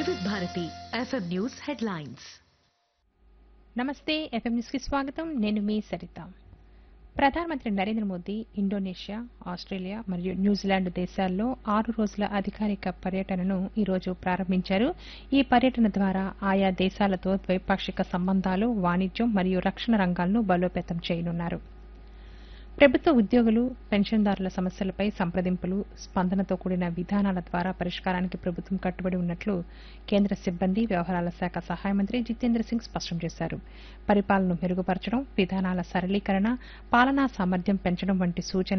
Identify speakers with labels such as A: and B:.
A: వివిధ Bharati FM news headlines
B: నమస్తే FM న్యూస్కి స్వాగతం నేను మీ సరిత ప్రధానమంత్రి నరేంద్ర మోదీ ఇండోనేషియా ఆస్ట్రేలియా మరియు న్యూజిలాండ్ దేశాల్లో ఆరు రోజుల అధికారిక పర్యటనను ఈరోజు ప్రారంభించారు ఈ పర్యటన ద్వారా ఆయా దేశాలతో ద్వైపాక్షిక సంబంధాలు వాణిజ్యం మరియు రక్షణ రంగాలను బలోపేతం చేయనున్నారు ప్రభుత్వ ఉద్యోగులు పెన్షన్దారుల సమస్యలపై సంప్రదింపులు స్పందనతో కూడిన విధానాల ద్వారా పరిష్కారానికి ప్రభుత్వం కట్టుబడి ఉన్నట్లు కేంద్ర సిబ్బంది వ్యవహారాల శాఖ సహాయ మంత్రి జితేంద్ర సింగ్ స్పష్టం చేశారు పరిపాలనను మెరుగుపరచడం విధానాల సరళీకరణ పాలనా సామర్థ్యం పెంచడం వంటి సూచనలు